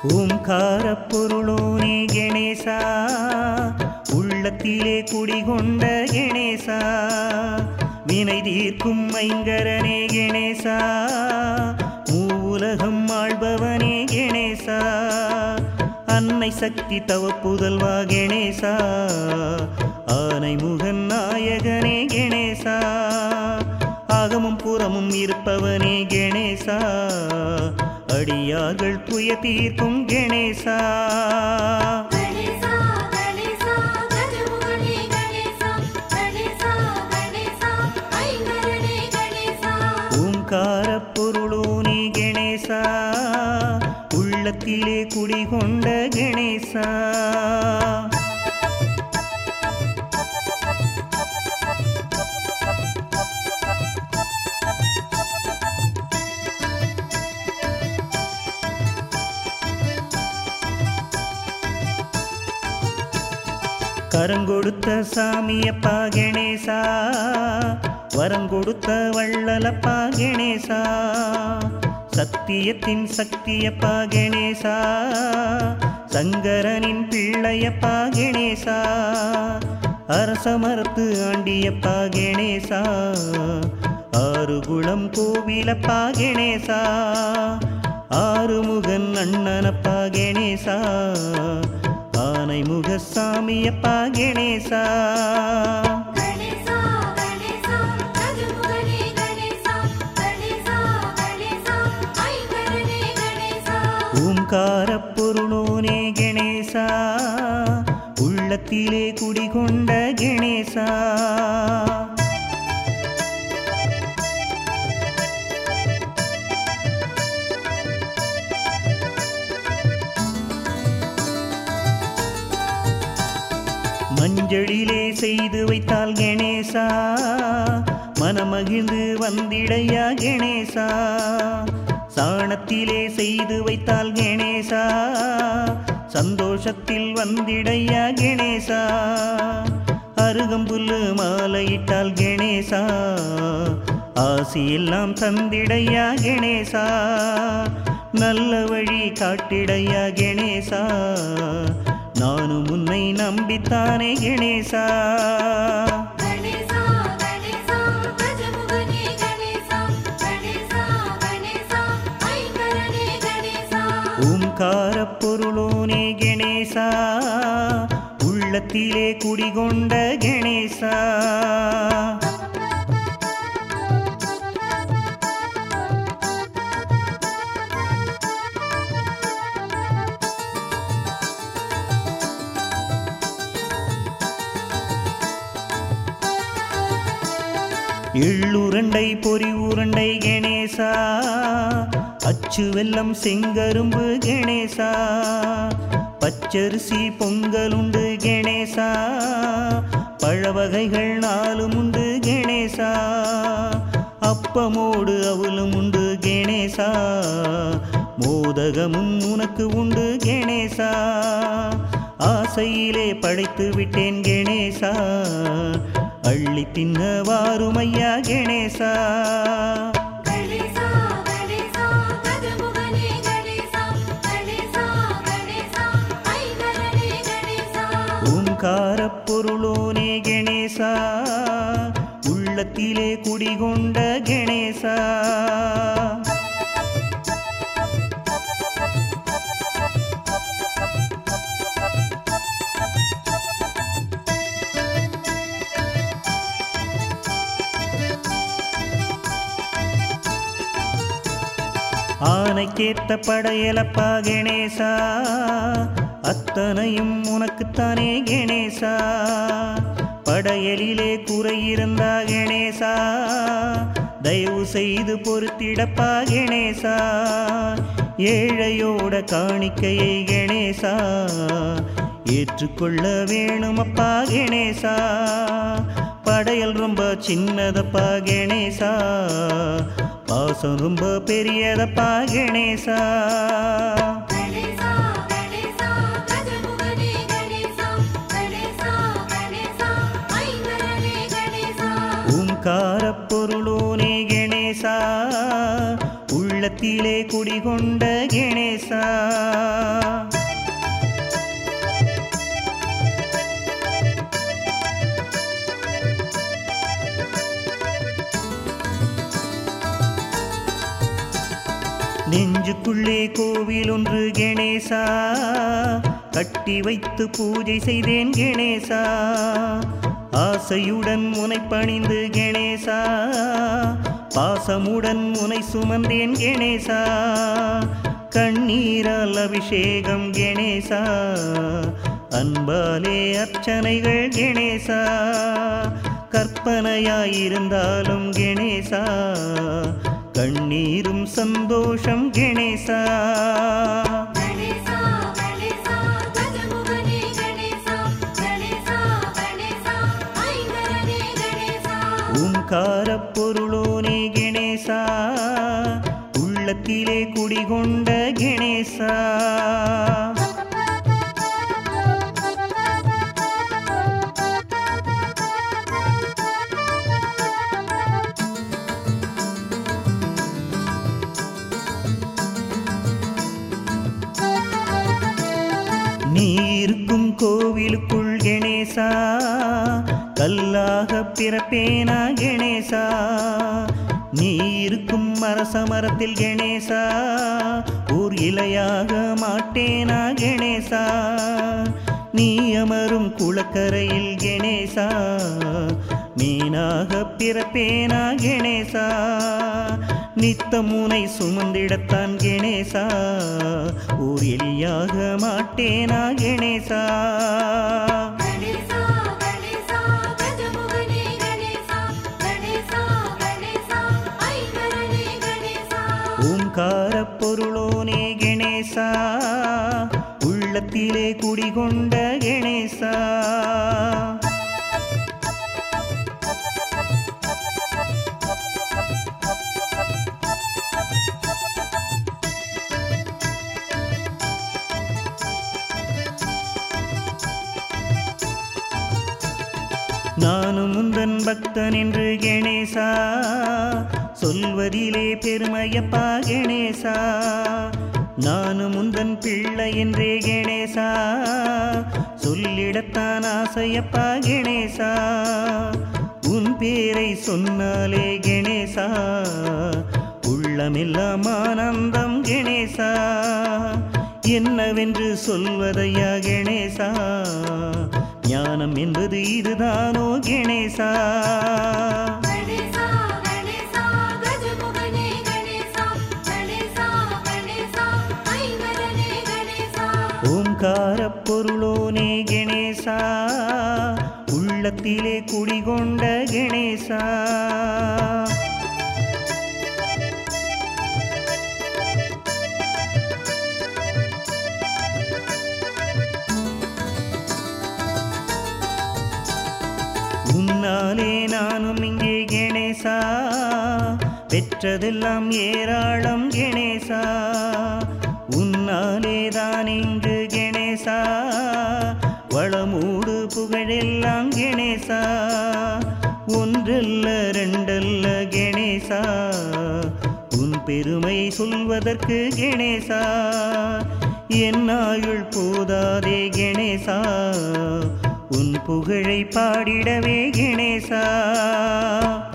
ஓம்கார பொருளோனே கணேசா உள்ளத்திலே குடிகொண்ட கணேசா வினை தீர்க்கும் ஐங்கரனே கணேசா மூவுலகம் ஆள்பவனே கணேசா அன்னை சக்தி தவ புதல்வா கணேசா ஆனை முகன் நாயகனே கணேசா அகமும் புறமும் இருப்பவனே கணேசா அடியார்கள் துய தீர்க்கும் கணேசா கணேசா கணேசா கஜமுகனே கணேசா கணேசா கணேசா ஐங்கரனே கணேசா ஓங்கார பொருளோனே கணேசா உள்ளத்திலே குடிகொண்ட கணேசா கரங்கொடுத்த சாமியப்பா கணேசா வரங்கொடுத்த வள்ளலப்பா கணேசா சத்தியத்தின் சக்தியப்பா கணேசா சங்கரனின் பிள்ளையப்பா கணேசா அரசமரத்து ஆண்டியப்பா கணேசா ஆறுகுளம் கோவிலப்பா கணேசா ஆறுமுகன் அண்ணனப்பா கணேசா ஆனை முகசாமியப்பா கணேசா கணேசா கணேசா கஜமுகனே கணேசா கணேசா கணேசா ஐங்கரனே கணேசா ஓம்கார பொருளோனே கணேசா உள்ளத்திலே குடிகொண்ட கணேசா மஞ்சளிலே செய்து வைத்தால் கணேசா மனமகிழ்ந்து வந்திடையா கணேசா சாணத்திலே செய்து வைத்தால் கணேசா சந்தோஷத்தில் வந்திடையா கணேசா அருகம்புல்லு மாலையிட்டால் கணேசா ஆசியெல்லாம் தந்திடையா கணேசா நல்ல வழி காட்டிடையா கணேசா நானும் உன்னை நம்பித்தானே கணேசா கணேசா கணேசா கஜமுகனே கணேசா கணேசா கணேசா ஐங்கரனே கணேசா ஓம்கார பொருளோனே கணேசா உள்ளத்திலே குடிகொண்ட கணேசா எள்ளுருண்டை பொறி உருண்டை கணேசா அச்சு வெல்லம் செங்கரும்பு கணேசா பச்சரிசி பொங்கலுண்டு கணேசா பழவகைகள் நாலும் உண்டு கணேசா அப்பமோடு அவலும் உண்டு கணேசா மோதகமும் உனக்கு உண்டு கணேசா ஆசையிலே படைத்து விட்டேன் கணேசா அள்ளி தின்ன வாருமையா கணேசா கணேசா கணேசா கஜமுகனே கணேசா கணேசா கணேசா ஐங்கரனே கணேசா ஓம்கார பொருளோனே கணேசா உள்ளத்திலே குடிகொண்ட கணேசா ஆனைக்கேத்த படையலப்பா கணேசா அத்தனையும் உனக்குத்தானே கணேசா படையலிலே குறையிருந்தா கணேசா தயவு செய்து பொறுத்திடப்பா கணேசா ஏழையோட காணிக்கையை கணேசா ஏற்றுக்கொள்ள வேணுமப்பா கணேசா படையல் ரொம்ப சின்னதப்பா கணேசா பாசம் ரொம்ப பெரியதப்பா கணேசா கணேசா கணேசா கஜமுகனே கணேசா கணேசா கணேசா ஐங்கரனே கணேசா ஓம்கார பொருளோனே கணேசா உள்ள உள்ளத்திலே குடிகொண்ட கணேசா நெஞ்சுக்குள்ளே கோவில் ஒன்று கணேசா கட்டி வைத்து பூஜை செய்தேன் கணேசா ஆசையுடன் உனை பணிந்து கணேசா பாசமுடன் உனை சுமந்தேன் கணேசா கண்ணீரால் அபிஷேகம் கணேசா அன்பாலே அர்ச்சனைகள் கணேசா கற்பனையாயிருந்தாலும் கணேசா கண்ணீரும் சந்தோஷம் கணேசா கணேசா கணேசா கஜமுகனே கணேசா கணேசா கணேசா ஐங்கரனே கணேசா ஓங்கார பொருளோனே கணேசா உள்ளத்திலே குடிகொண்ட கணேசா நீ இருக்கும் கோவிலுக்குள் கணேசா கல்லாக பிறப்பேனா கணேசா நீ இருக்கும் அரச மரத்தில் கணேசா ஓர் இலையாக மாட்டேனா கணேசா நீ அமரும் குளக்கரையில் கணேசா மீனாக பிறப்பேனா கணேசா நித்தமுனை சுமந்திடத்தான் கணேசா ஓர் எலியாக மாட்டேனா கணேசா கணேசா கணேசா கஜமுகனே கணேசா கணேசா கணேசா ஐங்கரனே கணேசா ஓங்கார பொருளோனே கணேசா உள்ளத்திலே குடிகொண்ட கணேசா நானும் முந்தன் பக்தன் என்று கணேசா சொல்வதிலே பெருமையப்பா கணேசா நானும் முந்தன் பிள்ளை என்றே கணேசா சொல்லிடத்தான் ஆசையப்பா கணேசா உன் பேரை சொன்னாலே கணேசா உள்ளமெல்லாம் ஆனந்தம் கணேசா என்னவென்று சொல்வதையா கணேசா ஞானம் என்பது இதுதானோ கணேசா கணேசா கணேசா கஜமுகனே கணேசா கணேசா கணேசா ஐங்கரனே கணேசா ஓம்கார பொருளோனே கணேசா உள்ளத்திலே குடிகொண்ட கணேசா உன்னாலே நானும் இங்கே கணேசா பெற்றதெல்லாம் ஏராளம் கணேசா உன்னாலே தான் இங்கு கணேசா வளமூடு புகழெல்லாம் கணேசா ஒன்றல்ல ரெண்டல்ல கணேசா உன் பெருமை சொல்வதற்கு கணேசா என் ஆயுள் போதாதே கணேசா உன் புகழை பாடிடவே கணேசா